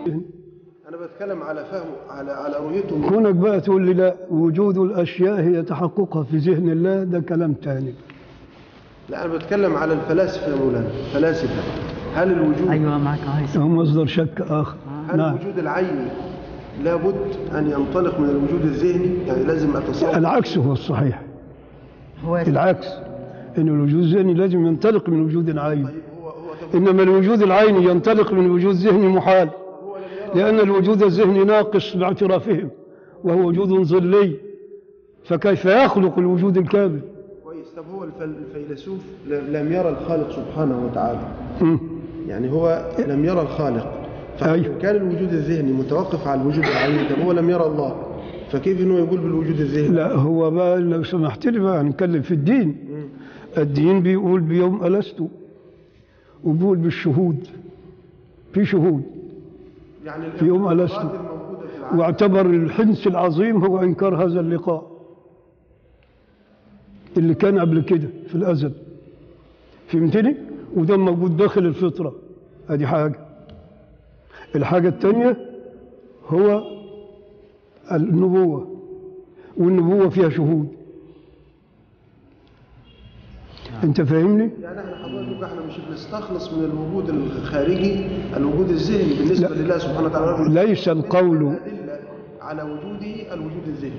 انا بتكلم على فهم على على رؤيته كونك بقى تقول لي لا وجود الاشياء هي تحققها في ذهن الله ده كلام تاني لا انا بتكلم على الفلاسفه يا مولانا الفلاسفه هل الوجود ايوه معك هاي هو مصدر شك اخر هل نعم الوجود العيني لابد ان ينطلق من الوجود الذهني يعني لازم اتصور العكس هو الصحيح هو العكس ان الوجود الذهني لازم ينطلق من وجود عيني طيب هو هو طب انما الوجود العيني ينطلق من وجود ذهني محال هو لم يرى لان الوجود الذهني ناقص باعترافهم وهو وجود ظلي فكيف يخلق الوجود الكامل كويس طب هو الفل- الفيلسوف ل- لم يرى الخالق سبحانه وتعالى مم. يعني هو لم يرى الخالق أيوه. فإن كان الوجود الذهني متوقف على الوجود العيني طب هو لم يرى الله فكيف انه يقول بالوجود الذهني لا هو بقى لو سمحت لي بقى نتكلم في الدين مم. الدين بيقول بيوم ألست وبيقول بالشهود في شهود يعني في يوم ألست الأفراد الموجودة في العالم واعتبر الحنس العظيم هو إنكار هذا اللقاء اللي كان قبل كده في الأزل فهمتني؟ وده موجود داخل الفطرة ادي حاجة الحاجة الثانية هو النبوة والنبوة فيها شهود انت فاهمني؟ يعني احنا حضرتك احنا مش بنستخلص من الوجود الخارجي الوجود الذهني بالنسبه لا. لله سبحانه وتعالى ليس القول الأدلة على وجوده الوجود الذهني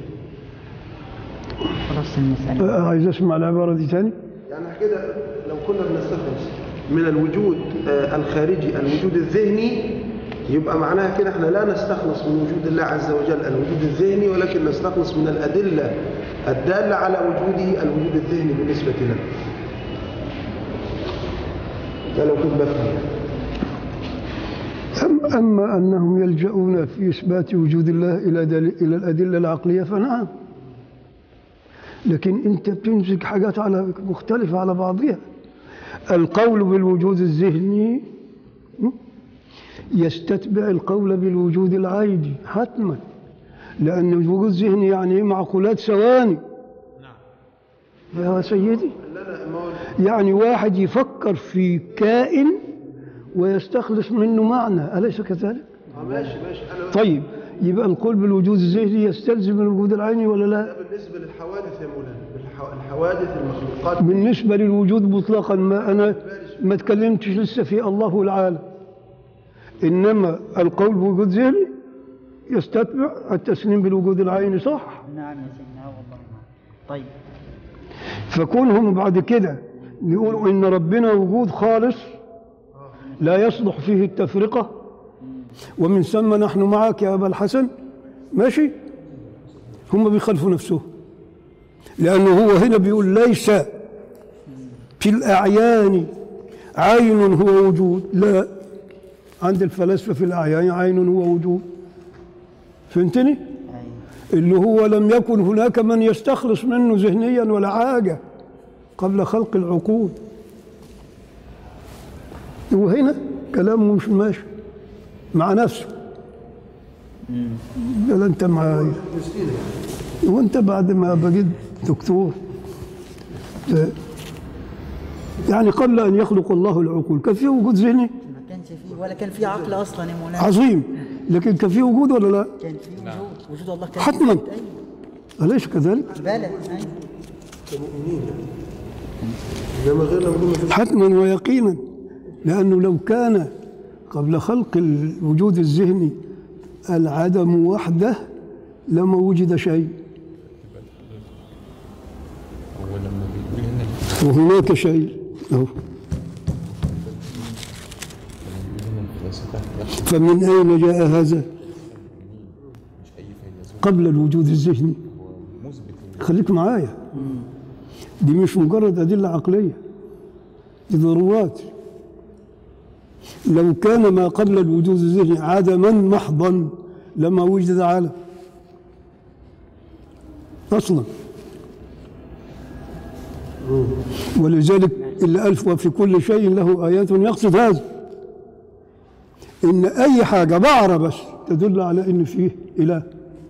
خلاص المسألة آه، عايز اسمع العبارة دي تاني يعني إحنا كده لو كنا بنستخلص من الوجود آه، الخارجي الوجود الذهني يبقى معناها كده احنا لا نستخلص من وجود الله عز وجل الوجود الذهني ولكن نستخلص من الأدلة الدالة على وجوده الوجود الذهني بالنسبة لنا ده لو كنت بفهم أم أما أنهم يلجؤون في إثبات وجود الله إلى دل... إلى الأدلة العقلية فنعم لكن أنت بتمسك حاجات على مختلفة على بعضها القول بالوجود الذهني م? يستتبع القول بالوجود العيني حتما لأن الوجود الذهني يعني إيه؟ معقولات ثواني يا سيدي لا لا ما هو يعني واحد يفكر في كائن ويستخلص منه معنى أليس كذلك؟ آه، ماشي ماشي أنا طيب يبقى القول بالوجود الذهني يستلزم الوجود العيني ولا لا؟ ده بالنسبة للحوادث يا مولانا بالح- الحوادث المخلوقات بالنسبة للوجود مطلقا ما أنا ما تكلمتش لسه في الله العالم إنما القول بوجود ذهني يستتبع التسليم بالوجود العيني صح نعم يا سيدنا آه والله نعم طيب فكونهم بعد كده يقولوا إن ربنا وجود خالص لا يصلح فيه التفرقة ومن ثم نحن معك يا أبا الحسن ماشي هم بيخالفوا نفسهم لأنه هو هنا بيقول ليس في الأعيان عين هو وجود لا عند الفلاسفة في الأعيان عين هو وجود فهمتني؟ أيوة. اللي هو لم يكن هناك من يستخلص منه ذهنيا ولا حاجة قبل خلق العقول وهنا كلامه مش ماشي مع نفسه قال انت معايا وانت بعد ما بقيت دكتور ت- يعني قبل ان يخلق الله العقول كان في وجود ذهني ما كانش فيه ولا كان فيه عقل أصلا يا مولانا عظيم لكن كان في وجود ولا لا؟ كان فيه وجود وجود الله كان حتماً. فيه. أيوة أليس كذلك؟ بلى أيوة كمؤمنين إنما غيرنا بنقول ما فيش حتما ويقينا لأنه لو كان قبل خلق الوجود الذهني العدم وحده لما وجد شيء هو لما بيقول هنا وهناك شيء أهو. لما بيقول هنا الفلاسفة يقصد فمن أين جاء هذا مش أي فيلسوف قبل الوجود الذهني هو مثبت إن خليك معايا دي مش مجرد أدلة عقلية دي ضرورات لو كان ما قبل الوجود الذهني عدما محضا لما وجد عالم أصلا ولذلك اللي ألف وفي كل شيء له آيات يقصد هذا إن أي حاجة بعرة بس تدل على إن فيه إله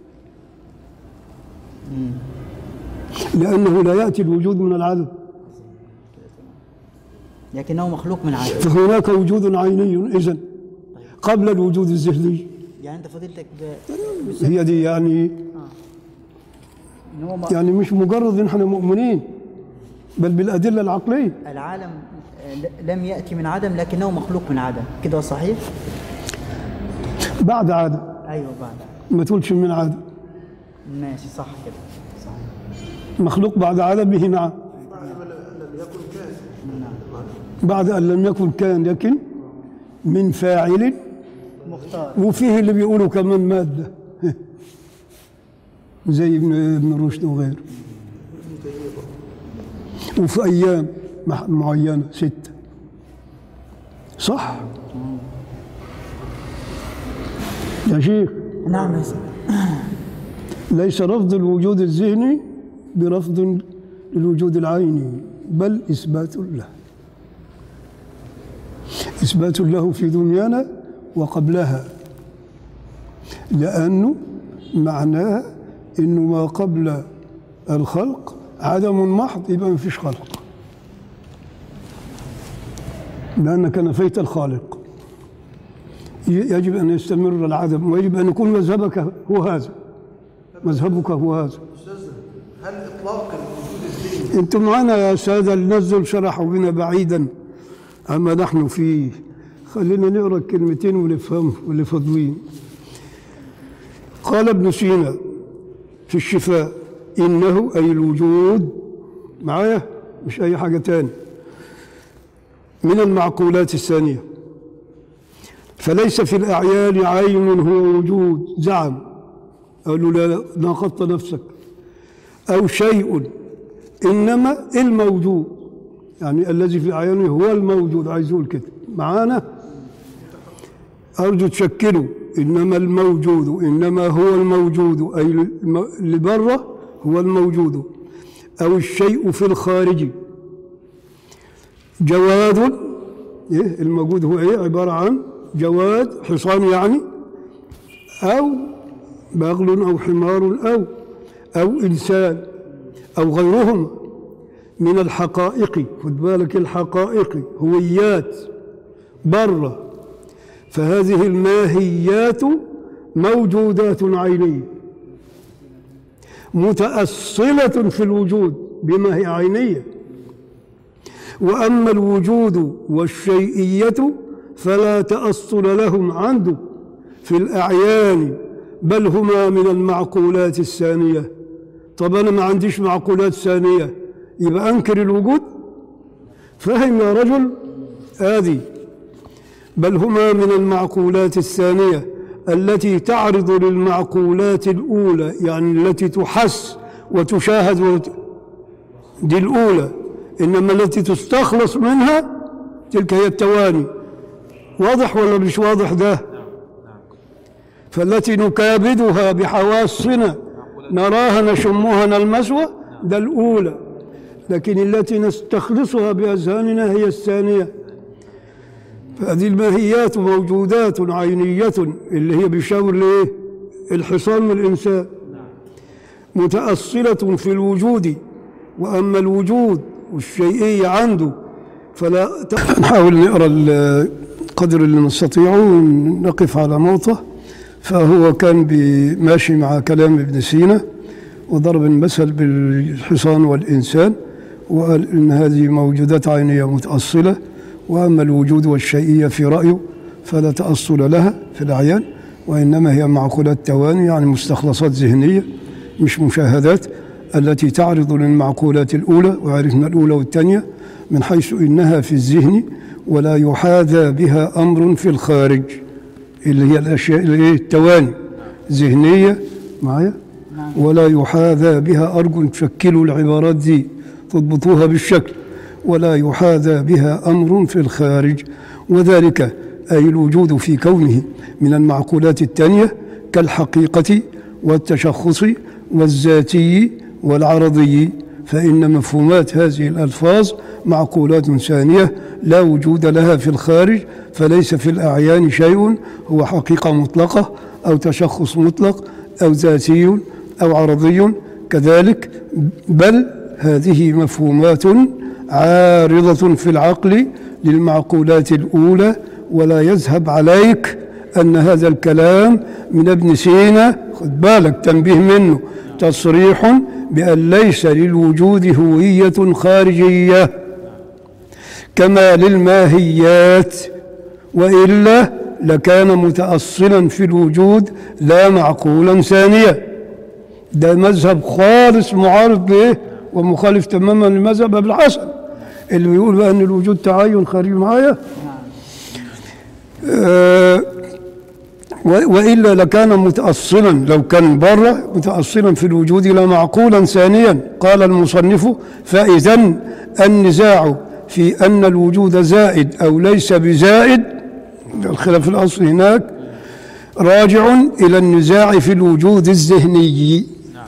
لأنه لا يأتي الوجود من العدم لكنه مخلوق من عدم فهناك وجود عيني إذن قبل الوجود الذهني يعني انت فضيلتك ب... هي دي يعني ان هو ما- يعني مش مجرد ان احنا مؤمنين بل بالادله العقليه العالم آه، ل- لم ياتي من عدم لكنه مخلوق من عدم كده صحيح بعد عاده ايوه بعد ما تقولش من عاده ماشي صح كده صحيح مخلوق بعد عدمه نعم بعد ان لم يكن كان لكن من فاعل مختار وفيه اللي بيقولوا كمان ماده زي ابن ابن رشد وغيره وفي ايام مح- معينه سته صح يا شيخ نعم يا سيدي ليس رفض الوجود الذهني برفض للوجود العيني بل إثبات له إثبات له في دنيانا وقبلها لأنه معناه إنه ما قبل الخلق عدم محض يبقى ما فيش خلق لأنك نفيت الخالق ي- يجب أن يستمر العدم ويجب أن يكون مذهبك هو هذا مذهبك هو هذا أستاذنا هل إطلاق الوجود الذهني انتم معنا يا سادة ننزل شرحوا بنا بعيدا عما نحن فيه خلينا نقرا الكلمتين ونفهم واللي فاضلين قال ابن سينا في الشفاء إنه أي الوجود معايا مش أي حاجة تاني من المعقولات الثانية فليس في الأعيان عين هو وجود زعم قالوا لا ناقضت نفسك أو شيء إنما الموجود يعني الذي في أعيانه هو الموجود عايز يقول كده معانا أرجو تشكلوا إنما الموجود إنما هو الموجود أي الم- اللي بره هو الموجود أو الشيء في الخارج جواد إيه الموجود هو إيه عبارة عن جواد حصان يعني أو بغل أو حمار أو أو إنسان أو غيرهما من الحقائق خد بالك الحقائق هويات بره فهذه الماهيات موجودات عينية متأصلة في الوجود بما هي عينية وأما الوجود والشيئية فلا تأصل لهم عنده في الأعيان بل هما من المعقولات الثانية طب أنا ما عنديش معقولات ثانية يبقى أنكر الوجود فهم يا رجل آدي بل هما من المعقولات الثانية التي تعرض للمعقولات الأولى يعني التي تحس وتشاهد وت... دي الأولى إنما التي تستخلص منها تلك هي التواني واضح ولا مش واضح ده فالتي نكابدها بحواسنا نراها نشمها نلمسها ده الأولى لكن التي نستخلصها بأذهاننا هي الثانية فهذه الماهيات موجودات عينية اللي هي بيشاور لإيه؟ الحصان والإنسان متأصلة في الوجود وأما الوجود والشيئية عنده فلا ت- نحاول نقرأ ال- قدر اللي نستطيعه ونقف على نقطة فهو كان بي- ماشي مع كلام ابن سينا وضرب المثل بالحصان والإنسان وقال إن هذه موجودات عينية متأصلة وأما الوجود والشيئية في رأيه فلا تأصل لها في الأعيان وإنما هي معقولات تواني يعني مستخلصات ذهنية مش مشاهدات التي تعرض للمعقولات الأولى وعرفنا الأولى والثانية من حيث إنها في الذهن ولا يحاذى بها أمر في الخارج اللي هي الأشياء اللي هي التواني ذهنية معايا ولا يحاذى بها أرجو تشكلوا العبارات دي تضبطوها بالشكل ولا يحاذى بها أمر في الخارج وذلك أي الوجود في كونه من المعقولات التانية كالحقيقة والتشخص والذاتي والعرضي فإن مفهومات هذه الألفاظ معقولات ثانية لا وجود لها في الخارج فليس في الأعيان شيء هو حقيقة مطلقة أو تشخص مطلق أو ذاتي أو عرضي كذلك بل هذه مفهومات عارضة في العقل للمعقولات الأولى ولا يذهب عليك أن هذا الكلام من ابن سينا خد بالك تنبيه منه تصريح بأن ليس للوجود هوية خارجية كما للماهيات وإلا لكان متأصلا في الوجود لا معقولا ثانيا ده مذهب خالص معارض له ومخالف تماما لمذهب ابن الحسن اللي بيقول بقى ان الوجود تعين خارجي معايا آه و- والا لكان متاصلا لو كان بره متاصلا في الوجود لا معقولا ثانيا قال المصنف فاذا النزاع في ان الوجود زائد او ليس بزائد الخلاف الاصلي هناك راجع الى النزاع في الوجود الذهني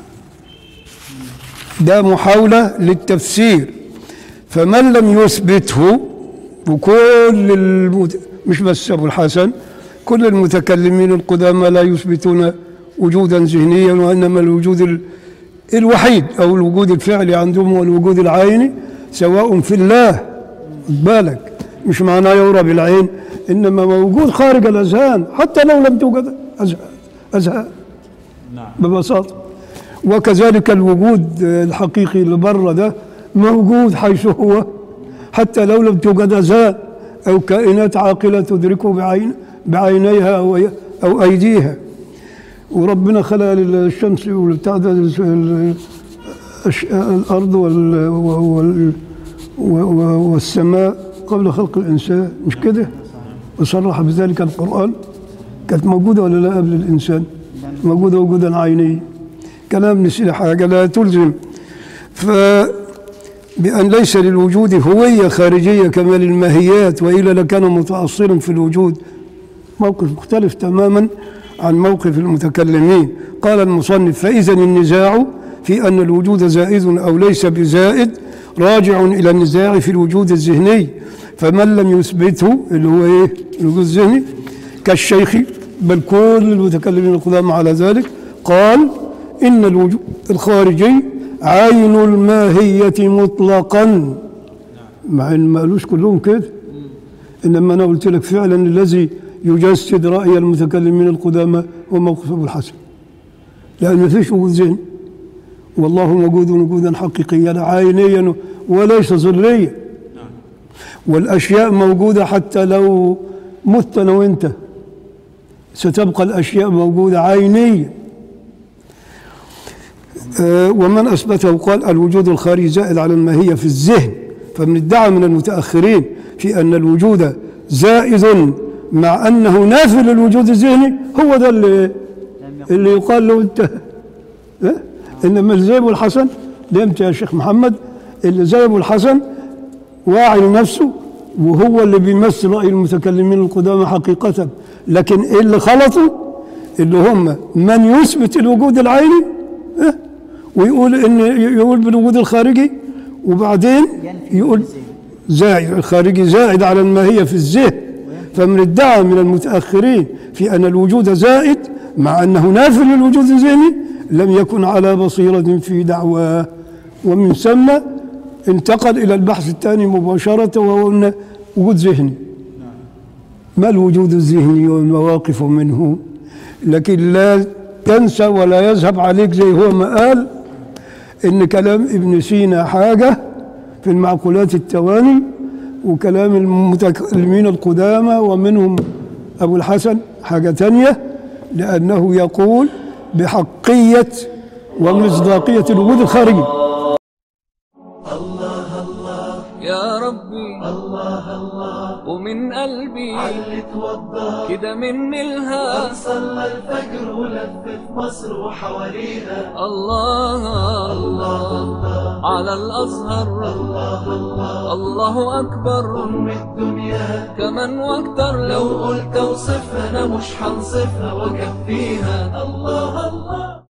ده محاوله للتفسير فمن لم يثبته وكل المت... مش بس ابو الحسن كل المتكلمين القدامى لا يثبتون وجودا ذهنيا وانما الوجود ال... الوحيد او الوجود الفعلي عندهم هو الوجود العيني سواء في الله خد بالك مش معناه يرى بالعين انما موجود خارج الاذهان حتى لو لم توجد اذهان اذهان ببساطه وكذلك الوجود الحقيقي اللي بره ده موجود حيث هو حتى لو لم توجد ذات او كائنات عاقله تدركه بعين بعينيها او او ايديها وربنا خلق الشمس والبتاع ده ال- الش- الارض وال وال و- والسماء قبل خلق الانسان مش كده وصرح بذلك القران كانت موجوده ولا لا قبل الانسان موجوده وجودا عينيا كلام نسي حاجه لا تلزم ف بأن ليس للوجود هوية خارجية كما للماهيات وإلا لكان متأصلا في الوجود موقف مختلف تماما عن موقف المتكلمين قال المصنف فإذا النزاع في أن الوجود زائد أو ليس بزائد راجع إلى النزاع في الوجود الذهني فمن لم يثبته اللي هو إيه الوجود الذهني كالشيخ بل كل المتكلمين القدامى على ذلك قال إن الوجود الخارجي عين الماهية مطلقا مع ان ما قالوش كلهم كده انما انا قلت لك فعلا الذي يجسد راي المتكلمين القدامى هو موقف ابو الحسن لان ما فيش وجود ذهني والله موجود وجودا حقيقيا عينيا وليس ظليا والاشياء موجوده حتى لو مت انا وانت ستبقى الاشياء موجوده عينيا آه، ومن أثبته قال الوجود الخارجي زائد على الماهية في الذهن فمن ادعى من المتأخرين في أن الوجود زائد مع أنه نافي للوجود الذهني هو ده اللي, اللي يقال له أنت ها؟ إنما اللي زي أبو الحسن ده أنت يا شيخ محمد اللي زي أبو الحسن واعي لنفسه وهو اللي بيمثل رأي المتكلمين القدامى حقيقة لكن اللي خلطوا اللي هم من يثبت الوجود العيني ها؟ ويقول ان يقول بالوجود الخارجي وبعدين ينفي يقول الذهن. زائد الخارجي زائد على الماهيه في الذهن فمن ادعى من المتاخرين في ان الوجود زائد مع انه نافي للوجود الذهني لم يكن على بصيره في دعواه ومن ثم انتقل الى البحث الثاني مباشره وهو ان وجود ذهني ما الوجود الذهني والمواقف منه لكن لا تنسى ولا يذهب عليك زي هو ما قال ان كلام ابن سينا حاجه في المعقولات التواني وكلام المتكلمين القدامى ومنهم ابو الحسن حاجه تانيه لانه يقول بحقيه ومصداقيه الوجود الخارجي يا ربي الله الله ومن قلبي علي توضى كده مني الها صلى الفجر ولف في مصر وحواليها الله الله على الأزهر الله الله الله أكبر أم الدنيا كمان واكتر لو لو قلت اوصفها انا مش هنصفها واكفيها الله الله